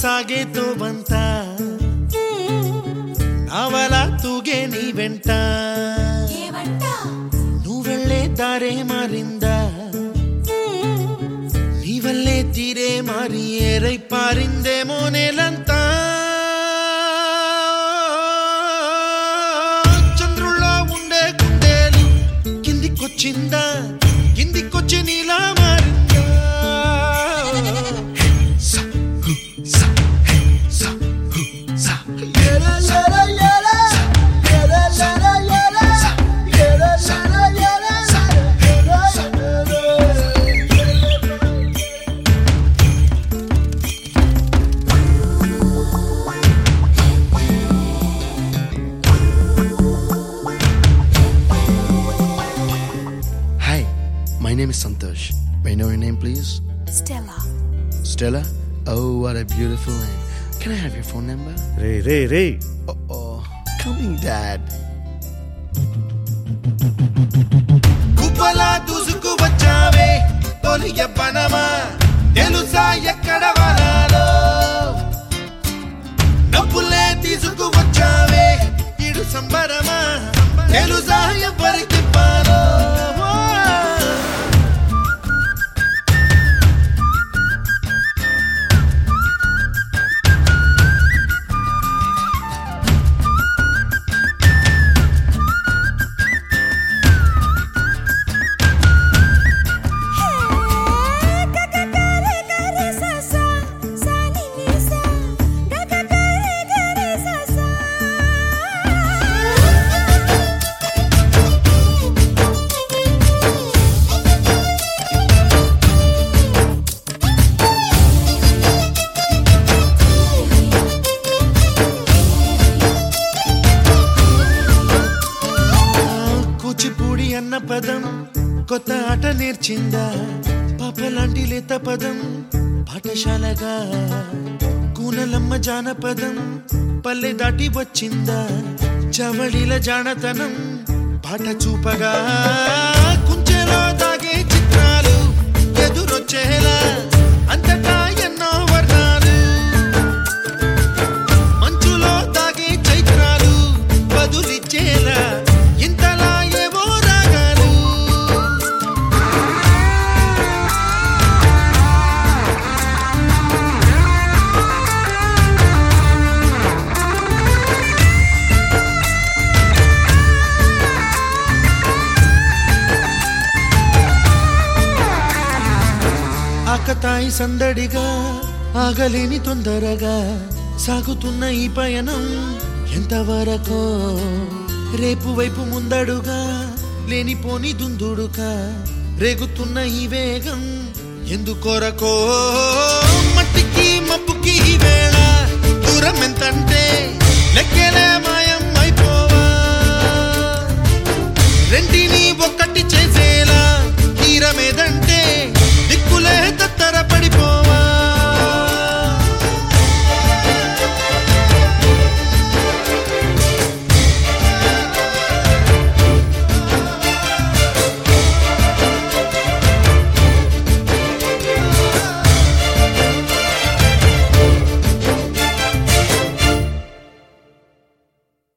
ಸಾಗೇತು ಬಂತ ನಾವಲ ತೂಗೆ ನೀ వెంట నువ్వెళ్ళే దారే మారిందా నీ వల్లే తీరే మారి ఏరై పారిందేమో నేలంతా చంద్రుల్లో ఉండే గుండేలు కిందికొచ్చిందా కిందికొచ్చి నీలా మారిందా స, హు, స, హే, స, హు, స. Hi, my name is Santosh. May I know your name, please? Stella. Stella? Oh, what a beautiful name. Can I have your phone number? Ray ray ray Oh, oh. coming, Dad. కుప్పలా దూసుకు వచ్చావే తొలి యవ్వనమా తెలుసా ఎక్కడ వనాలో డబ్బులే తీసుకు వచ్చావే ఇడు సంబరమా తెలుసా ఎవరికి పాలో కూచిపూడి అన్న పదం కొత్త ఆట నేర్చిందా పాపలాంటి లేత పదం పాఠశాలగా కూనలమ్మ జానపదం పల్లె దాటి వచ్చిందా చవళిల జానతనం పాట చూపగా కుంచెలో దాగే చిత్రాలు ఎదురొచ్చేలా అంతటా ఎన్నో వర్ణాలు మంచులో తాగే చైత్రాలు బదులిచ్చేలా ఇంతలా ఏవో రాగాలు ఆకతాయి సందడిగా ఆగలేని తొందరగా సాగుతున్న ఈ పయనం ఎంతవరకో రేపు వైపు ముందడుగా లేనిపోని దుందుడుగా రేగుతున్న ఈ వేగం ఎందుకొరకో మట్టికి మబ్బుకి ఈ వేళ దూరం ఎంతంటే లెక్కలే